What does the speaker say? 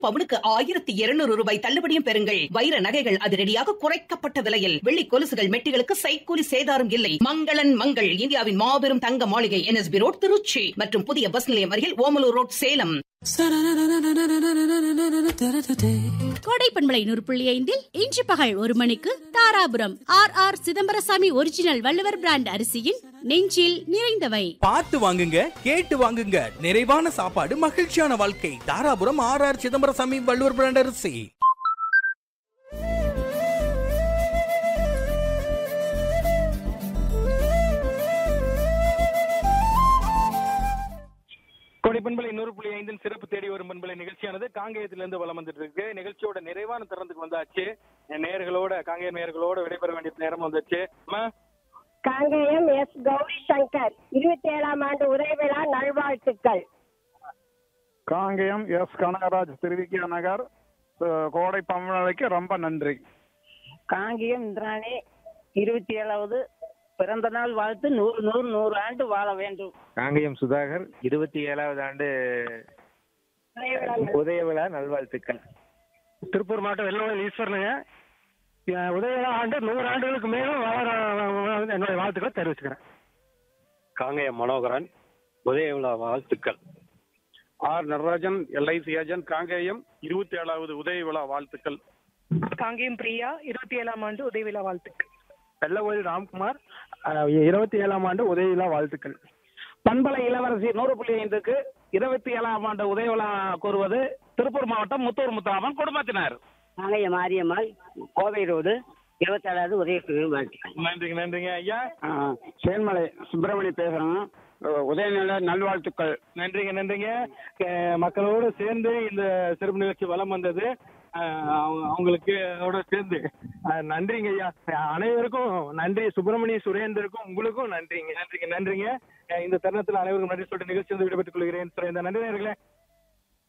பவுனுக்கு ஆயிரத்தி இருநூறு ரூபாய் தள்ளுபடியும் பெறுங்கள் வைர நகைகள் அதிரடியாக குறைக்கப்பட்ட விலையில் வெள்ளி கொலுசுகள் மெட்டிகளுக்கு சைக்கூலி சேதாரம் இல்லை மங்களன் மங்கள் இந்தியாவின் மாபெரும் தங்க மாளிகை என்எஸ்பி ரோட் திருச்சி மற்றும் புதிய பஸ் நிலையம் அருகில் ஓமலூர் ரோட் சேலம் கோடை பண்பலை நூறு புள்ளி ஐந்தில் இன்று பகல் ஒரு மணிக்கு Dharapuram R R Chidambarasamy original Valluvar brand அரிசியின் நெஞ்சில் நிறைந்தவை பார்த்து வாங்குங்க கேட்டு வாங்குங்க நிறைவான சாப்பாடு மகிழ்ச்சியான வாழ்க்கை Dharapuram R R Chidambarasamy Valluvar brand அரிசி கொடை பண்பலை நூறு புள்ளி ஐந்தின் சிறப்பு தேடி வரும் பண்பலை நிகழ்ச்சியானது காங்கேயத்திலிருந்து வலம் வந்துட்டு இருக்கு நிகழ்ச்சியோட நிறைவான தருணத்துக்கு வந்தாச்சு என் நேயர்களோட காங்கேய நேயர்களோட விடைபெற வேண்டிய நேரம் வந்துச்சு அம்மா, காங்கேயம் எஸ் கௌரி சங்கர் இருபத்தி ஏழாம் ஆண்டு உதயவிழா நல்வாழ்த்துக்கள் காங்கேயம் எஸ் கனகராஜ் திருவிக்கிய நகர் அஹ், கோடை பம்பளைக்கு ரொம்ப நன்றி காங்கியம் இந்திராணி இருபத்தி ஏழாவது பிறந்த நாள் வாழ்த்து நூறு நூறு நூறு ஆண்டு வாழ வேண்டும் காங்கயம் சுதாகர் இருபத்தி ஏழாவது ஆண்டு உதய விழா நல்வாழ்த்துக்கள் திருப்பூர் மாவட்டம் வெள்ளவயல் ஈஸ்வரனுங்க என் உதய ஆண்டு நூறு ஆண்டுகளுக்கு மேலும் வளர என்னுடைய வாழ்த்துக்களை தெரிவிச்சுக்கிறேன் காங்கயம் மனோகரன் உதய விழா வாழ்த்துக்கள் R Natarajan LIC agent Kangeyam இருபத்தி ஏழாவது உதய விழா வாழ்த்துக்கள் காங்கேயம் பிரியா இருபத்தி ஏழாம் ஆண்டு உதயவிழா வாழ்த்துக்கள் வெள்ளவயல் ராம்குமார் இருபத்தி ஏழாம் ஆண்டு உதய விழா வாழ்த்துக்கள் பண்பலை இளவரசி நூறு புள்ளி ஐந்துக்கு இருபத்தி ஏழாம் ஆண்டு உதயவிழா கூறுவது திருப்பூர் மாவட்டம் முத்தூர் முத்தாமன் குடும்பத்தினர் காங்கய மாரியம்மாள் கோவை ரோடு இருபத்தி ஏழாவது உதய வாழ்த்துக்கள் நன்றிங்க நன்றிங்க ஐயா சேன்மலை சுப்பிரமணி பேசுறேன் உதயநிலை நல்வாழ்த்துக்கள் நன்றிங்க நன்றிங்க அஹ் மக்களோடு சேர்ந்து இந்த சிறப்பு நிகழ்ச்சி வலம் வந்தது அஹ் அவங்க- அவங்களுக்கு அதோட சேர்ந்து அஹ் நன்றிங்க ஐயா அனைவருக்கும் நன்றி சுப்பிரமணிய சுரேந்தருக்கும் உங்களுக்கும் நன்றிங்க நன்றிங்க நன்றிங்க அஹ் இந்த தருணத்தில் அனைவருக்கும் நன்றி சொல்லிட்டு நிகழ்ச்சி வந்து விடைபெற்றுக் கொள்கிறேன் இந்த நன்றி நேயர்களே